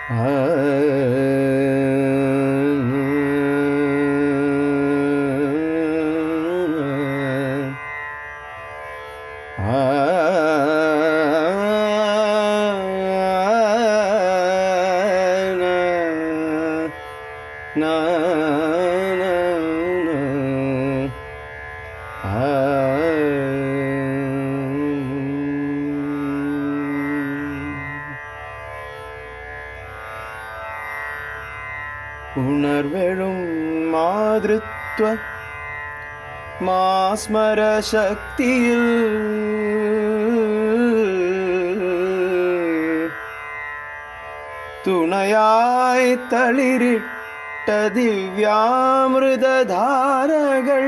ഉണർവെഴും മാതൃത്വ മാസ്മര ശക്തിയിൽ തുണയായി തളിരിട്ട ദിവ്യാമൃതധാരകൾ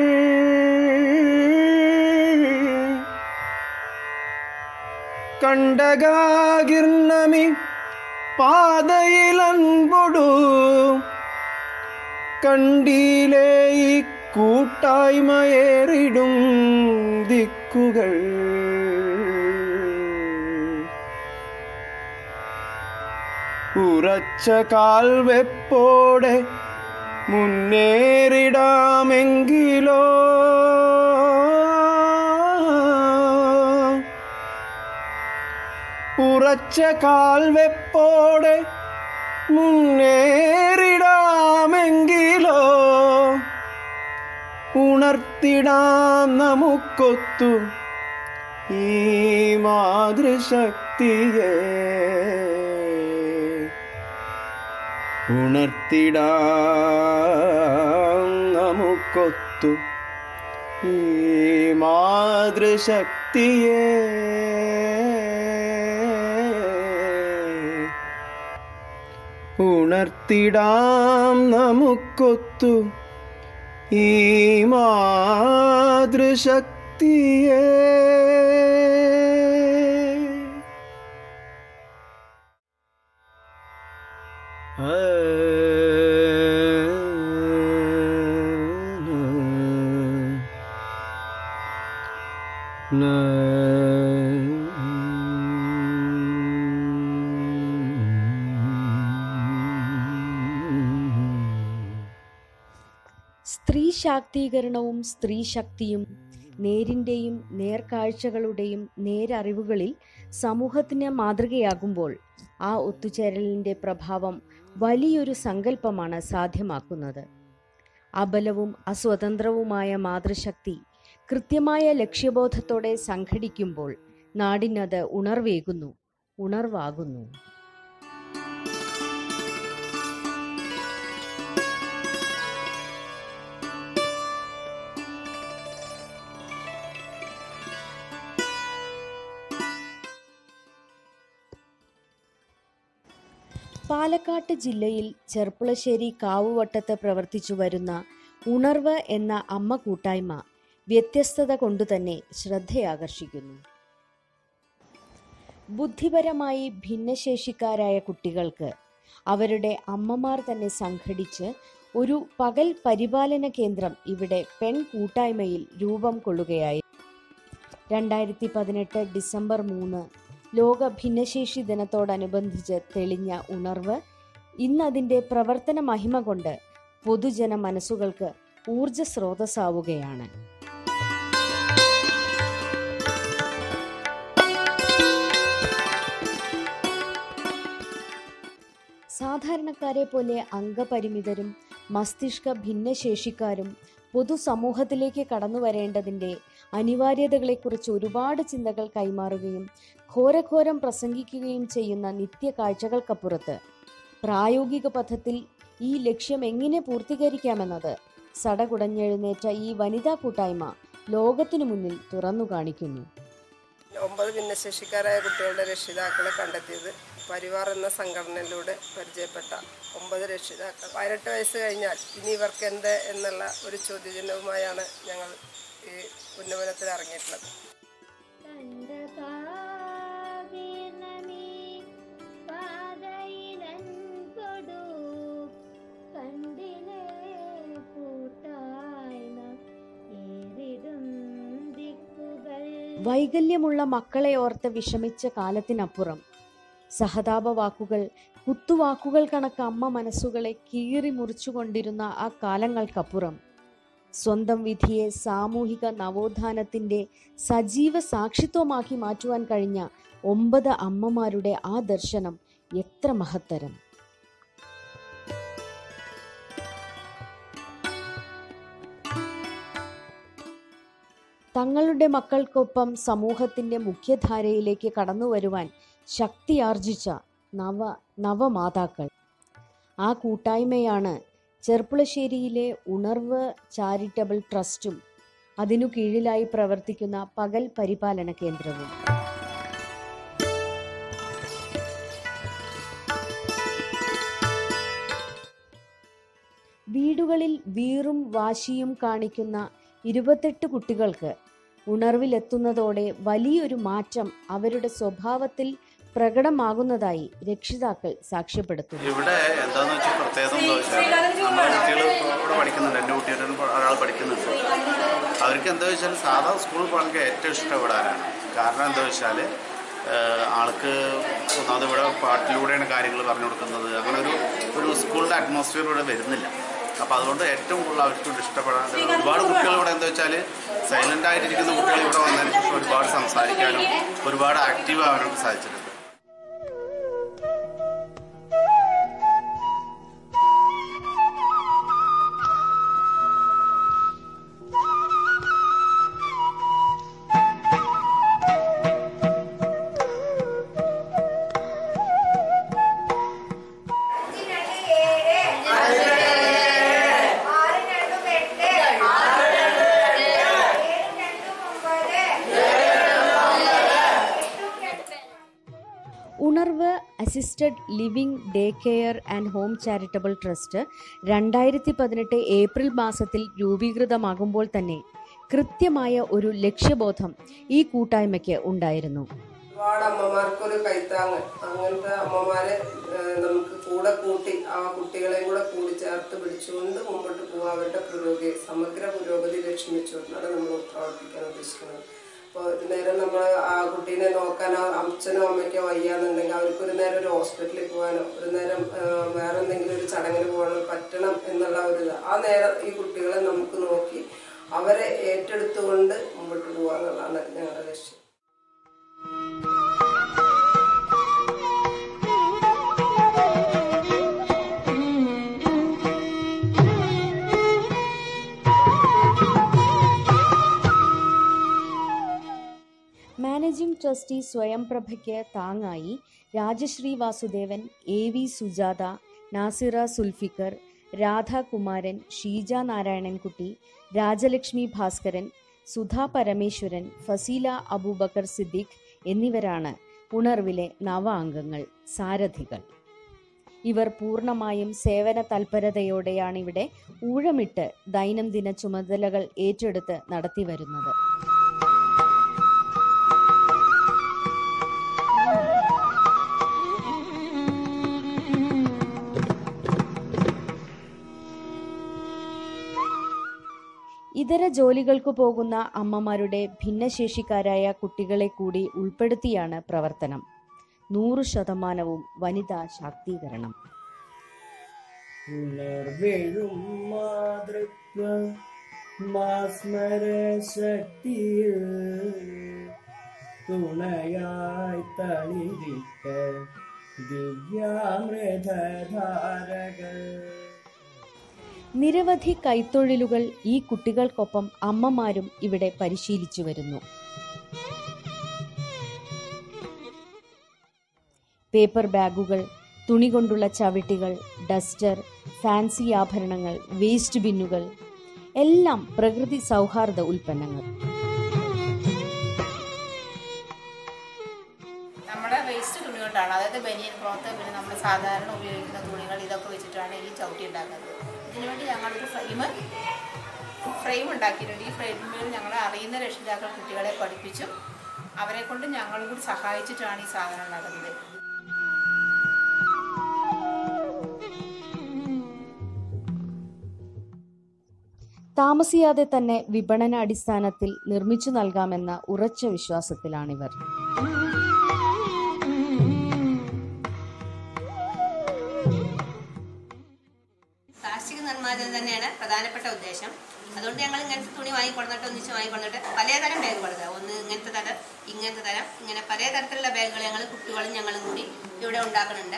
കണ്ടകാകിർണമി പാതയിലൻപൊടു കണ്ടിയിലെ ഈ കൂട്ടായ്മയേറിടും ദിക്കുകൾ ഉറച്ച കാൽവെപ്പോടെ മുന്നേറിടാമെങ്കിലോ ഉറച്ച കാൽവെപ്പോടെ മുന്നേറിടാമെങ്കിലോ ഉണർത്തിടാം നമുക്കൊത്തു ഈ മാതൃശക്തിയെ ഉണർത്തിടാം നമുക്കൊത്തു ഈ മാതൃശക്തിയെ ഉണർത്തിടാം നമുക്കൊത്തു ഈ മാതൃശക്തിയെ സ്ത്രീ ശാക്തീകരണവും സ്ത്രീ ശക്തിയും നേരിൻ്റെയും നേർക്കാഴ്ചകളുടെയും നേരറിവുകളിൽ സമൂഹത്തിന് മാതൃകയാകുമ്പോൾ ആ ഒത്തുചേരലിൻ്റെ പ്രഭാവം വലിയൊരു സങ്കല്പമാണ് സാധ്യമാക്കുന്നത് അബലവും അസ്വതന്ത്രവുമായ മാതൃശക്തി കൃത്യമായ ലക്ഷ്യബോധത്തോടെ സംഘടിക്കുമ്പോൾ നാടിനത് ഉണർവേകുന്നു ഉണർവാകുന്നു പാലക്കാട്ട് ജില്ലയിൽ ചെർപ്പുളശ്ശേരി കാവുവട്ടത്ത് പ്രവർത്തിച്ചു വരുന്ന ഉണർവ് എന്ന അമ്മ കൂട്ടായ്മ വ്യത്യസ്തത കൊണ്ടുതന്നെ ശ്രദ്ധയാകർഷിക്കുന്നു ബുദ്ധിപരമായി ഭിന്നശേഷിക്കാരായ കുട്ടികൾക്ക് അവരുടെ അമ്മമാർ തന്നെ സംഘടിച്ച് ഒരു പകൽ പരിപാലന കേന്ദ്രം ഇവിടെ പെൺ കൂട്ടായ്മയിൽ രൂപം കൊള്ളുകയായി രണ്ടായിരത്തി പതിനെട്ട് ഡിസംബർ മൂന്ന് ലോക ഭിന്നശേഷി ദിനത്തോടനുബന്ധിച്ച് തെളിഞ്ഞ ഉണർവ് ഇന്നതിൻ്റെ പ്രവർത്തന മഹിമ കൊണ്ട് പൊതുജന മനസ്സുകൾക്ക് ഊർജ സ്രോതസ്സാവുകയാണ് സാധാരണക്കാരെ പോലെ അംഗപരിമിതരും മസ്തിഷ്ക ഭിന്നശേഷിക്കാരും പൊതുസമൂഹത്തിലേക്ക് കടന്നു വരേണ്ടതിൻ്റെ അനിവാര്യതകളെക്കുറിച്ച് ഒരുപാട് ചിന്തകൾ കൈമാറുകയും ഘോരഘോരം പ്രസംഗിക്കുകയും ചെയ്യുന്ന നിത്യ കാഴ്ചകൾക്കപ്പുറത്ത് പ്രായോഗിക പഥത്തിൽ ഈ ലക്ഷ്യം എങ്ങനെ പൂർത്തീകരിക്കാമെന്നത് സടകുടഞ്ഞെഴുന്നേറ്റ ഈ വനിതാ കൂട്ടായ്മ ലോകത്തിനു മുന്നിൽ തുറന്നു കാണിക്കുന്നു ഒമ്പത് ഭിന്നശേഷിക്കാരായ കുട്ടികളുടെ രക്ഷിതാക്കളെ കണ്ടെത്തിയത് പരിവാർ എന്ന സംഘടനയിലൂടെ പരിചയപ്പെട്ട ഒമ്പത് രക്ഷിതാക്കൾ പതിനെട്ട് വയസ്സ് കഴിഞ്ഞാൽ ഇനി ഇവർക്ക് എന്ത് എന്നുള്ള ഒരു ചോദ്യചിഹ്നവുമായാണ് ഞങ്ങൾ ഈ ഉന്നമനത്തിൽ ഇറങ്ങിയിട്ടുള്ളത് വൈകല്യമുള്ള മക്കളെ ഓർത്ത് വിഷമിച്ച കാലത്തിനപ്പുറം സഹതാപ വാക്കുകൾ കുത്തുവാക്കുകൾ കണക്ക് അമ്മ മനസ്സുകളെ കീറി മുറിച്ചുകൊണ്ടിരുന്ന ആ കാലങ്ങൾക്കപ്പുറം സ്വന്തം വിധിയെ സാമൂഹിക നവോത്ഥാനത്തിന്റെ സജീവ സാക്ഷിത്വമാക്കി മാറ്റുവാൻ കഴിഞ്ഞ ഒമ്പത് അമ്മമാരുടെ ആ ദർശനം എത്ര മഹത്തരം തങ്ങളുടെ മക്കൾക്കൊപ്പം സമൂഹത്തിന്റെ മുഖ്യധാരയിലേക്ക് കടന്നു വരുവാൻ ശക്തിയാർജിച്ച നവ നവമാതാക്കൾ ആ കൂട്ടായ്മയാണ് ചെർപ്പുളശ്ശേരിയിലെ ഉണർവ് ചാരിറ്റബിൾ ട്രസ്റ്റും അതിനു കീഴിലായി പ്രവർത്തിക്കുന്ന പകൽ പരിപാലന കേന്ദ്രവും വീടുകളിൽ വീറും വാശിയും കാണിക്കുന്ന ഇരുപത്തെട്ട് കുട്ടികൾക്ക് ഉണർവിലെത്തുന്നതോടെ വലിയൊരു മാറ്റം അവരുടെ സ്വഭാവത്തിൽ പ്രകടമാകുന്നതായി രക്ഷിതാക്കൾ സാക്ഷ്യപ്പെടുത്തുന്നു ഇവിടെ എന്താന്ന് വെച്ചാൽ പ്രത്യേകത എന്താ വെച്ചാൽ നമ്മുടെ കുട്ടികൾ ഇവിടെ പഠിക്കുന്നുണ്ട് എൻ്റെ കുട്ടിയുടെ ഒരാൾ പഠിക്കുന്നുണ്ട് അവർക്ക് എന്താ വെച്ചാൽ സാധാ സ്കൂളിൽ പോകണമെങ്കിൽ ഏറ്റവും ഇഷ്ടപ്പെടാനാണ് കാരണം എന്താ വെച്ചാൽ ആൾക്ക് ഒന്നാമത് ഇവിടെ പാട്ടിലൂടെയാണ് കാര്യങ്ങൾ പറഞ്ഞു കൊടുക്കുന്നത് അങ്ങനെ ഒരു ഒരു സ്കൂളിൻ്റെ അറ്റ്മോസ്ഫിയർ ഇവിടെ വരുന്നില്ല അപ്പോൾ അതുകൊണ്ട് ഏറ്റവും കൂടുതൽ അവർക്ക് ഇവിടെ ഇഷ്ടപ്പെടാൻ ഒരുപാട് കുട്ടികൾ ഇവിടെ എന്താ വെച്ചാൽ സൈലൻ്റ് ആയിട്ടിരിക്കുന്ന കുട്ടികൾ ഇവിടെ വന്നതിന് ശേഷം ഒരുപാട് സംസാരിക്കാനും ഒരുപാട് ആക്റ്റീവ് ആവാനൊക്കെ സാധിച്ചിട്ടുണ്ട് ഉണർവ് assisted living day care and home charitable trust രണ്ടായിരത്തി പതിനെട്ട് ഏപ്രിൽ മാസത്തിൽ രൂപീകൃതമാകുമ്പോൾ തന്നെ കൃത്യമായ ഒരു ലക്ഷ്യബോധം ഈ കൂട്ടായ്മയ്ക്ക് ഉണ്ടായിരുന്നു ഒരുപാട് അമ്മമാർക്കൊരു കൈത്താങ്ങ് അങ്ങനത്തെ അമ്മമാരെ ഏഹ്, നമുക്ക് കൂടെ കൂട്ടി ആ കുട്ടികളെയും കൂടെ കൂടി ചേർത്ത് പിടിച്ചുകൊണ്ട് മുമ്പോട്ട് പോകാൻ അവരുടെ പുരോഗതി സമഗ്ര പുരോഗതി ലക്ഷ്യമിച്ചുകൊണ്ടാണ് നമ്മൾ പ്രവർത്തിക്കാൻ ഉദ്ദേശിക്കുന്നത് അപ്പോൾ ഒരു നേരം നമ്മൾ ആ കുട്ടീനെ നോക്കാനോ അച്ഛനോ അമ്മയ്ക്കോ വയ്യാന്നുണ്ടെങ്കിൽ അവർക്കൊരു നേരം ഒരു ഹോസ്പിറ്റലിൽ പോകാനോ ഒരു നേരം ഏഹ്, വേറെ എന്തെങ്കിലും ഒരു ചടങ്ങിന് പോകാനോ പറ്റണം എന്നുള്ള ഒരു ഇത് ആ നേരം ഈ കുട്ടികളെ നമുക്ക് നോക്കി അവരെ ഏറ്റെടുത്തുകൊണ്ട് മുമ്പോട്ട് പോകാന്നുള്ളതാണ് ഞങ്ങളുടെ ലക്ഷ്യം മാനേജിംഗ് ട്രസ്റ്റി സ്വയംപ്രഭയ്ക്ക് താങ്ങായി രാജശ്രീ വാസുദേവൻ എ വി സുജാത നാസിറ സുൽഫിക്കർ രാധാകുമാരൻ ഷീജ നാരായണൻകുട്ടി രാജലക്ഷ്മി ഭാസ്കരൻ സുധാ പരമേശ്വരൻ ഫസീല അബൂബക്കർ സിദ്ദീഖ് എന്നിവരാണ് ഉണർവിലെ നവ അംഗങ്ങൾ സാരഥികൾ ഇവർ പൂർണ്ണമായും സേവന തൽപരതയോടെയാണ് ഇവിടെ ഊഴമിട്ട് ദൈനംദിന ചുമതലകൾ ഏറ്റെടുത്ത് നടത്തിവരുന്നത് ഇതര ജോലികൾക്ക് പോകുന്ന അമ്മമാരുടെ ഭിന്നശേഷിക്കാരായ കുട്ടികളെ കൂടി ഉൾപ്പെടുത്തിയാണ് പ്രവർത്തനം നൂറ് ശതമാനവും വനിതാ ശാക്തീകരണം ഉണർവെഴും മാതൃത്വ മാസ്മര ശക്തിയിൽ തുണയായി തളിരിട്ട ദിവ്യാമൃതധാരകൾ നിരവധി കൈത്തൊഴിലുകൾ ഈ കുട്ടികൾക്കൊപ്പം അമ്മമാരും ഇവിടെ പരിശീലിച്ചു വരുന്നു പേപ്പർ ബാഗുകൾ തുണി കൊണ്ടുള്ള ചവിട്ടികൾ ഡസ്റ്റർ ഫാൻസി ആഭരണങ്ങൾ വേസ്റ്റ് ബിന്നുകൾ എല്ലാം പ്രകൃതി സൗഹാർദ്ദ ഉൽപ്പന്നങ്ങൾ നമ്മുടെ വേസ്റ്റ് തുണി കൊണ്ടാണ് അതായത് ബനിയൻ ക്ലോത്ത് പിന്നെ നമ്മൾ സാധാരണ ഉപയോഗിക്കുന്ന തുണികൾ ഇതൊക്കെ വെച്ചിട്ടാണ് ഈ ചവിട്ടി ഉണ്ടാക്കുന്നത് ഇതിനുവേണ്ടി ഞങ്ങളൊരു ഫ്രെയിം ഫ്രെയിം ഉണ്ടാക്കിയിട്ടുണ്ട് ഈ ഫ്രെയിമിൽ ഞങ്ങൾ അറിയുന്ന രക്ഷിതാക്കൾ കുട്ടികളെ പഠിപ്പിച്ചും അവരെ കൊണ്ട് ഞങ്ങളും കൂടി സഹായിച്ചിട്ടാണ് ഈ സാധനം ഉണ്ടാക്കുന്നത് താമസിയാതെ തന്നെ വിപണന അടിസ്ഥാനത്തിൽ നിർമ്മിച്ചു നൽകാമെന്ന ഉറച്ച വിശ്വാസത്തിലാണിവർ എന്നത് തന്നെയാണ് പ്രധാനപ്പെട്ട ഉദ്ദേശം അതുകൊണ്ട് ഞങ്ങൾ ഇങ്ങനത്തെ തുണി വാങ്ങിക്കൊണ്ടിട്ട് ഒന്നിച്ച് വാങ്ങിക്കൊണ്ടിട്ട് പലതരം ബാഗുകൾ ഒന്ന് ഇങ്ങനത്തെ തരം ഇങ്ങനത്തെ തരം ഇങ്ങനെ പല തരത്തിലുള്ള ബാഗുകൾ ഞങ്ങൾ കുട്ടികളും ഞങ്ങളും കൂടി ഇവിടെ ഉണ്ടാക്കുന്നുണ്ട്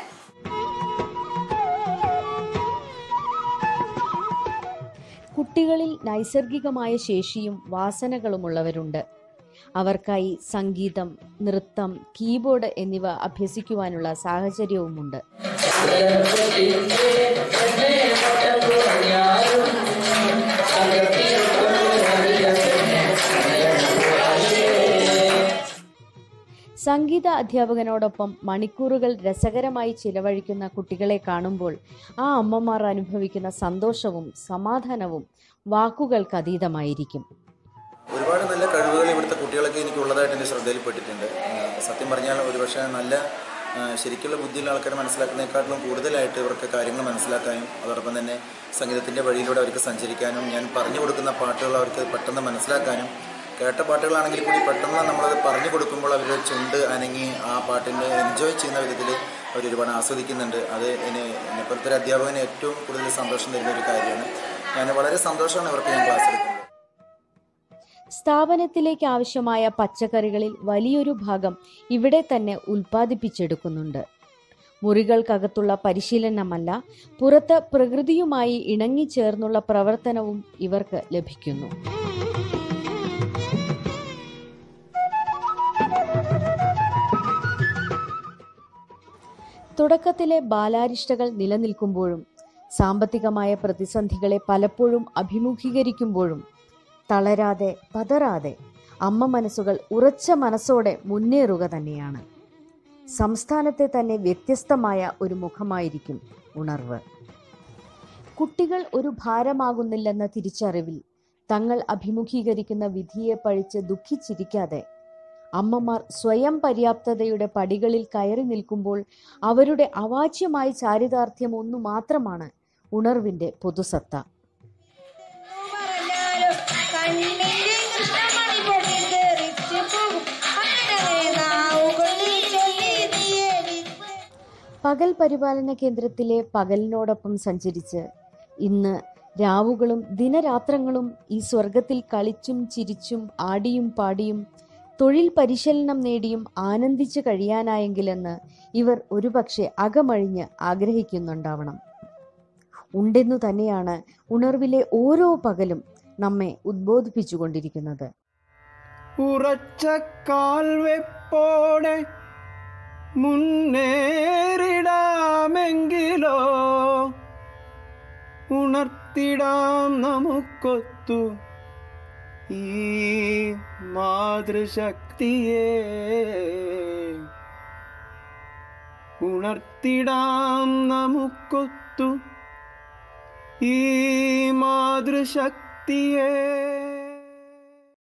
കുട്ടികളിൽ നൈസർഗികമായ ശേഷിയും വാസനകളുമുള്ളവരുണ്ട് അവർക്കായി സംഗീതം നൃത്തം കീബോർഡ് എന്നിവ അഭ്യസിക്കുവാനുള്ള സാഹചര്യവുമുണ്ട് സംഗീത അധ്യാപകനോടൊപ്പം മണിക്കൂറുകൾ രസകരമായി ചിലവഴിക്കുന്ന കുട്ടികളെ കാണുമ്പോൾ ആ അമ്മമാർ അനുഭവിക്കുന്ന സന്തോഷവും സമാധാനവും വാക്കുകൾക്കതീതമായിരിക്കും ഒരുപാട് നല്ല കഴിവുകൾ ഇവിടുത്തെ കുട്ടികളൊക്കെ എനിക്ക് ഉള്ളതായിട്ട് എൻ്റെ ശ്രദ്ധയിൽപ്പെട്ടിട്ടുണ്ട് ആ, സത്യം പറഞ്ഞാൽ ഒരുപക്ഷെ നല്ല ആ, ശരിക്കുള്ള ബുദ്ധിയുള്ള ആൾക്കാരെ മനസ്സിലാക്കുന്നതിനേക്കാട്ടിലും കൂടുതലായിട്ട് ഇവർക്ക് കാര്യങ്ങൾ മനസ്സിലാക്കാനും അതോടൊപ്പം തന്നെ സംഗീതത്തിൻ്റെ വഴിയിലൂടെ അവർക്ക് സഞ്ചരിക്കാനും ഞാൻ പറഞ്ഞു കൊടുക്കുന്ന പാട്ടുകൾ അവർക്ക് പെട്ടെന്ന് മനസ്സിലാക്കാനും കേട്ട പാട്ടുകളാണെങ്കിൽ കൂടി പെട്ടെന്ന് നമ്മളത് പറഞ്ഞു കൊടുക്കുമ്പോൾ അവർ ചുണ്ട് അനങ്ങി ആ പാട്ടിൻ്റെ എൻജോയ് ചെയ്യുന്ന വിധത്തിൽ അവർ ഒരുപാട് ആസ്വദിക്കുന്നുണ്ട് അത് എന്നെ എന്നെപ്പോലത്തെ ഒരു അധ്യാപകന് ഏറ്റവും കൂടുതൽ സന്തോഷം തരുന്ന ഒരു കാര്യമാണ് ഞാൻ വളരെ സന്തോഷമാണ് ഇവർക്ക് ഞാൻ ക്ലാസ് എടുക്കുന്നത് സ്ഥാപനത്തിലേക്ക് ആവശ്യമായ പച്ചക്കറികളിൽ വലിയൊരു ഭാഗം ഇവിടെ തന്നെ ഉൽപ്പാദിപ്പിച്ചെടുക്കുന്നുണ്ട് മുറികൾക്കകത്തുള്ള പരിശീലനമല്ല പുറത്ത് പ്രകൃതിയുമായി ഇണങ്ങിച്ചേർന്നുള്ള പ്രവർത്തനവും ഇവർക്ക് ലഭിക്കുന്നു തുടക്കത്തിലെ ബാലാരിഷ്ടകൾ നിലനിൽക്കുമ്പോഴും സാമ്പത്തികമായ പ്രതിസന്ധികളെ പലപ്പോഴും അഭിമുഖീകരിക്കുമ്പോഴും തളരാതെ പതറാതെ അമ്മ മനസ്സുകൾ ഉറച്ച മനസ്സോടെ മുന്നേറുക തന്നെയാണ് സംസ്ഥാനത്തെ തന്നെ വ്യത്യസ്തമായ ഒരു മുഖമായിരിക്കും ഉണർവ് കുട്ടികൾ ഒരു ഭാരമാകുന്നില്ലെന്ന തിരിച്ചറിവിൽ തങ്ങൾ അഭിമുഖീകരിക്കുന്ന വിധിയെ പഴിച്ച് ദുഃഖിച്ചിരിക്കാതെ അമ്മമാർ സ്വയം പര്യാപ്തതയുടെ പടികളിൽ കയറി നിൽക്കുമ്പോൾ അവരുടെ അവാച്യമായ ചാരിതാർത്ഥ്യം ഒന്നു മാത്രമാണ് ഉണർവിന്റെ പൊതുസത്ത പറഞ്ഞാലും കണ്ണിന്റെ കൃഷ്ണമണി പൊട്ടി തെറിച്ചു പോകും അങ്ങനെ നാവുകളിൽ ചൊല്ലി നീയടിപ്പ് പകൽ പരിപാലന കേന്ദ്രത്തിലെ പകലിനോടൊപ്പം സഞ്ചരിച്ച് ഇന്ന് രാവുകളും ദിനരാത്രങ്ങളും ഈ സ്വർഗത്തിൽ കളിച്ചും ചിരിച്ചും ആടിയും പാടിയും തൊഴിൽ പരിശീലനം നേടിയും ആനന്ദിച്ച് കഴിയാനായെങ്കിലെന്ന് ഇവർ ഒരുപക്ഷെ അകമഴിഞ്ഞ് ആഗ്രഹിക്കുന്നുണ്ടാവണം ഉണ്ടെന്നു തന്നെയാണ് ഉണർവിലെ ഓരോ പകലും നമ്മെ ഉദ്ബോധിപ്പിച്ചുകൊണ്ടിരിക്കുന്നത് ഉറച്ച കാൽവെപ്പോടെ മുന്നേറിടാമെങ്കിലോ ഉണർത്തിടാം നമുക്കൊത്തു ഈ മാതൃശക്തിയെ ഉണർത്തിടാം നമുക്കൊത്തു ഈ മാതൃശക്തിയെ